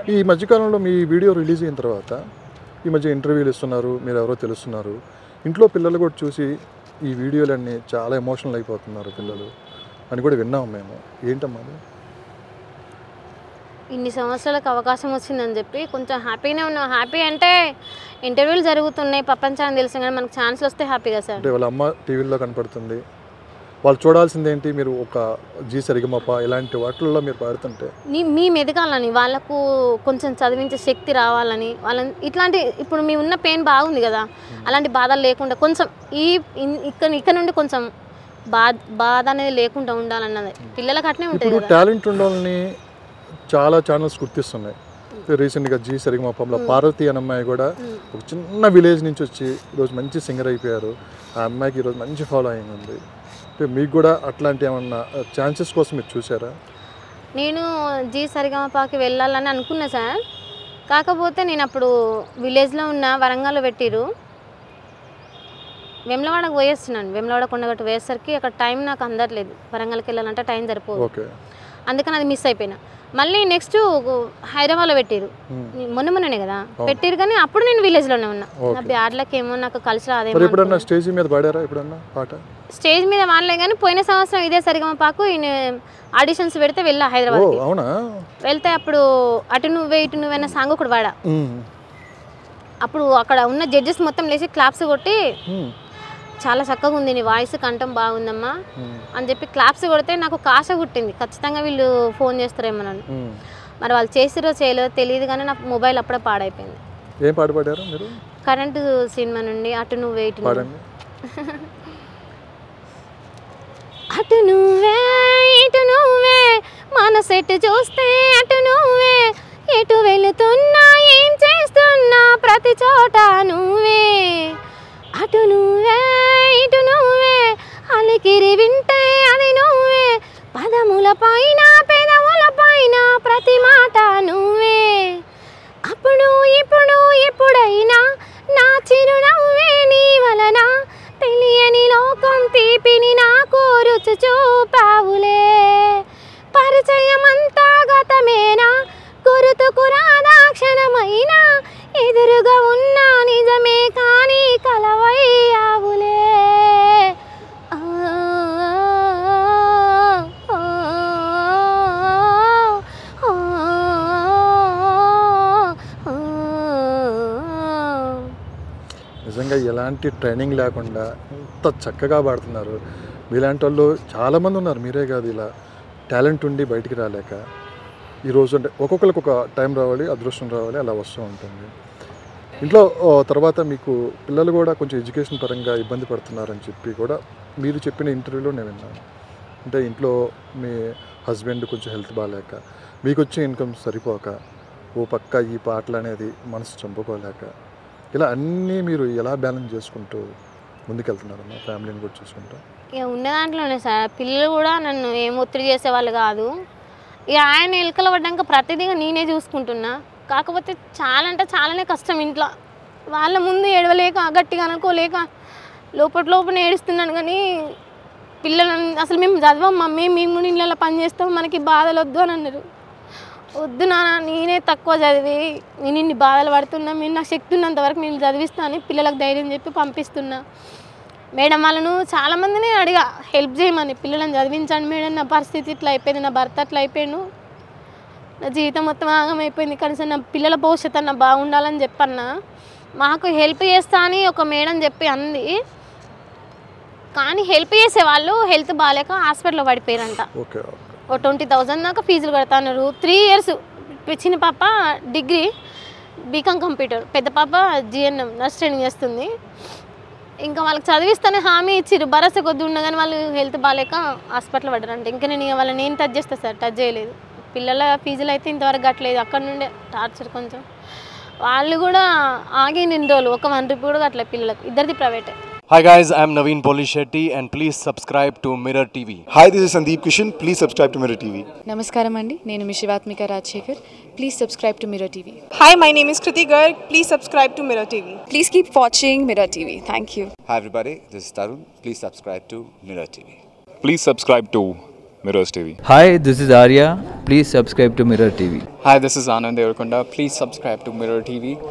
ఈ మధ్యకాలంలో మీ video release అయిన తర్వాత ఈ మధ్య ఇంటర్వ్యూలు ఇస్తున్నారు మీరు ఎవరో తెలుస్తున్నారు ఇంట్లో పిల్లలు కూడా చూసి ఈ వీడియోలన్నీ చాలా ఎమోషనల్ అయిపోతున్నారు పిల్లలు అని కూడా విన్నాం మేము ఏంటమ్మా అది? ఇన్ని సంవత్సరాలకు అవకాశం వచ్చిందని చెప్పి కొంచెం హ్యాపీగానే ఉన్నాం హ్యాపీ అంటే ఇంటర్వ్యూలు జరుగుతున్నాయి ప్రపంచానికి తెలుసు కానీ మనకు ఛాన్స్లు వస్తే హ్యాపీగా సార్ అంటే వాళ్ళ అమ్మ టీవీలో కనపడుతుంది వాళ్ళు చూడాల్సింది ఏంటి మీరు ఒక జీ సరిగమప ఇలాంటి వాటిల్లో మీరు పాడుతుంటే నీ మేము ఎదగాలని వాళ్ళకు కొంచెం చదివించే శక్తి రావాలని వాళ్ళని ఇట్లాంటి ఇప్పుడు మీ ఉన్న పెయిన్ బాగుంది కదా అలాంటి బాధలు లేకుండా కొంచెం ఈ ఇన్- ఇక్కడ ఇక్కడ నుండి కొంచెం బాధ బాధ అనేది లేకుండా ఉండాలన్నది పిల్లలకు అట్నే ఉంటుంది ఇప్పుడు కదా టాలెంట్ ఉండాలని చాలా ఛానల్స్ గుర్తిస్తున్నాయి రీసెంట్గా జీ సరిగమపంలో పార్వతి అనే అమ్మాయి కూడా ఒక చిన్న విలేజ్ నుంచి వచ్చి ఈరోజు మంచి సింగర్ అయిపోయారు ఆ అమ్మాయికి ఈరోజు మంచి ఫాలోయింగ్ ఉంది అంటే మీకు కూడా అట్లాంటి ఏమన్నా ఛాన్సెస్ కోసం మీరు చూసారా నేను జీ సరిగమపాకి వెళ్ళాలని అనుకున్నా సార్ కాకపోతే నేను అప్పుడు విలేజ్లో ఉన్న వరంగల్లో పెట్టిరు వెమ్లవాడకు పోయేస్తున్నాను వెమ్లవాడ కొండగట్టు పోయేసరికి అక్కడ టైం నాకు అందట్లేదు వరంగల్కి వెళ్ళాలంటే టైం సరిపోదు ఓకే అందుకని అది మిస్ అయిపోయినా మళ్ళీ నెక్స్ట్ హైదరాబాద్లో పెట్టిరు మొన్న మొన్ననే కదా పెట్టిరు కానీ అప్పుడు నేను విలేజ్లోనే ఉన్నా నా బ్యాడ్లకి ఏమో నాకు కలిసి మరి రాదేమో ఎప్పుడన్నా స్టేజ్ మీద పాడారా ఎప్పుడన్నా పాట స్టేజ్ మీద వాడలే కానీ పోయిన సంవత్సరం ఇదే సరిగమపాకు ఈయన ఆడిషన్స్ పెడితే వెళ్ళా ఓ హైదరాబాద్కి అవునా వెళ్తే అప్పుడు అటు నువ్వే ఇటు నువ్వైనా సాంగ్ ఒకటి వాడా ఉమ్. అప్పుడు అక్కడ ఉన్న జడ్జెస్ మొత్తం లేచి క్లాప్స్ కొట్టి ఉమ్. చాలా చక్కగా ఉంది నీ వాయిస్ కంఠం బాగుందమ్మా ఉమ్. అని చెప్పి క్లాప్స్ కొడితే నాకు ఒక ఆశ పుట్టింది ఖచ్చితంగా వీళ్ళు ఫోన్ చేస్తారేమో నన్ను ఉమ్. మరి వాళ్ళు చేసిరో చేయలేదో తెలియదు కానీ నా మొబైల్ అప్పుడే పాడైపోయింది ఏం పాట పాడారు మీరు కరెంటు సినిమా నుండి అటు నువ్వే ఇటు నువ్వే. పాడండి అటు నువ్వే ఇటు నువ్వే మనసెట్టు చూస్తే అటు నువ్వే ఎటు వెళుతున్నా ఏం చేస్తున్నా ప్రతి చోట నువ్వే అటు నువ్వే ఇటు నువ్వే అలికిరి వింటే అది నువ్వే పదముల పైన పెదవుల పైన ప్రతి మాట నువ్వే అప్పుడు ఇప్పుడు ఎప్పుడైనా నా చిరునవ్వే నీ వలన తెలియని లోకం తీపిని నాకు రుచి చూపావులే పరిచయమంతా గతమేనా గురుతుకు రాదా క్షణమైన ఎదురుగా ఉన్న నిజమే కానీ కలవయ్యావులే ఆ, ఆ, ఆ, ఆ. నిజంగా ఎలాంటి ట్రైనింగ్ లేకుండా ఇంత చక్కగా పాడుతున్నారు మీలాంటి వాళ్ళు చాలామంది ఉన్నారు మీరే కాదు ఇలా టాలెంట్ ఉండి బయటికి రాలేక ఈరోజు అంటే ఒక్కొక్కరికి ఒక టైం రావాలి అదృష్టం రావాలి అలా వస్తూ ఉంటుంది ఇంట్లో ఓ, తర్వాత మీకు పిల్లలు కూడా కొంచెం ఎడ్యుకేషన్ పరంగా ఇబ్బంది పడుతున్నారని చెప్పి కూడా మీరు చెప్పిన ఇంటర్వ్యూలో నేను విన్నాను అంటే ఇంట్లో మీ హస్బెండ్ కొంచెం హెల్త్ బాగాలేక మీకు వచ్చే ఇన్కమ్ సరిపోక ఓ పక్క ఈ పాటలు అనేది మనసు చంపుకోలేక ఇలా అన్నీ మీరు ఎలా బ్యాలెన్స్ చేసుకుంటూ ముందుకెళ్తున్నారమ్మా ఫ్యామిలీని కూడా చూసుకుంటూ ఇక ఉన్న దాంట్లోనే సార్ పిల్లలు కూడా నన్ను ఏం ఒత్తిడి చేసేవాళ్ళు కాదు ఇక ఆయన ఎలుకలు పడ్డాక ప్రతిదీ నేనే చూసుకుంటున్నా కాకపోతే చాలా అంటే చాలానే కష్టం ఇంట్లో వాళ్ళ ముందు ఏడవలేక గట్టిగా అనుకోలేక లోపల లోపల ఏడుస్తున్నాను కానీ పిల్లలను అసలు మేము చదవం మమ్మీ మేము కూడా ఇళ్ళలో పని చేస్తాం మనకి బాధలు వద్దు అని అన్నారు వద్దు నాన్న నేనే తక్కువ చదివి నేను ఇన్ని బాధలు పడుతున్నా మీరు నాకు శక్తి ఉన్నంత వరకు నేను చదివిస్తాను పిల్లలకు ధైర్యం చెప్పి పంపిస్తున్నా మేడం వాళ్ళను చాలామందిని అడిగా హెల్ప్ చేయమని పిల్లలను చదివించండి మేడం నా పరిస్థితి ఇట్లా అయిపోయింది నా భర్త అట్లా అయిపోయాను నా జీవితం మొత్తం ఆగం అయిపోయింది కనీసం నా పిల్లల భవిష్యత్తు అన్న బాగుండాలని చెప్పన్నా మాకు హెల్ప్ చేస్తా అని ఒక మేడం చెప్పి అంది కానీ హెల్ప్ చేసే వాళ్ళు హెల్త్ బాగాలేక హాస్పిటల్లో పడిపోయారంట ఓకే ఓకే ఓ ట్వంటీ థౌజండ్ దాకా ఫీజులు కడతాన్నారు త్రీ ఇయర్స్ చిన్న పాప డిగ్రీ బీకామ్ కంప్యూటర్ పెద్ద పాప జిఎన్ఎం నర్స్ ట్రైనింగ్ చేస్తుంది ఇంకా వాళ్ళకి చదివిస్తానే హామీ ఇచ్చిర్రు భరోసా కొద్ది ఉన్నా కానీ వాళ్ళు హెల్త్ బాగాలేక హాస్పిటల్ పడ్డారంట ఇంకా నేను ఇక వాళ్ళని నేను టచ్ చేస్తాను సార్ టచ్ చేయలేదు పిల్లల ఫీజులు అయితే ఇంతవరకు కట్టలేదు అక్కడ నుండే టార్చర్ కొంచెం వాళ్ళు కూడా ఆగి నిండు రోజులు ఒక వన్ రూపీ కూడా కట్టలేదు పిల్లలకు ఇద్దరిది ప్రైవేటే Hi guys, I'm Naveen Polishetty and please subscribe to Mirror TV. Hi, this is Sandeep Kishan. Please subscribe to Mirror TV. నమస్కారం అండి నేను మీ Shivathmika Rajasekhar please subscribe to Mirror TV Hi, my name is Kriti Garg. Please subscribe to Mirror TV. Please keep watching Mirror TV thank you Hi everybody, this is Tarun. Please subscribe to Mirror TV. Please subscribe to Mirrors TV. Hi, this is Arya. Please subscribe to Mirror TV. Hi, this is Anand Devarkonda. Please subscribe to Mirror TV.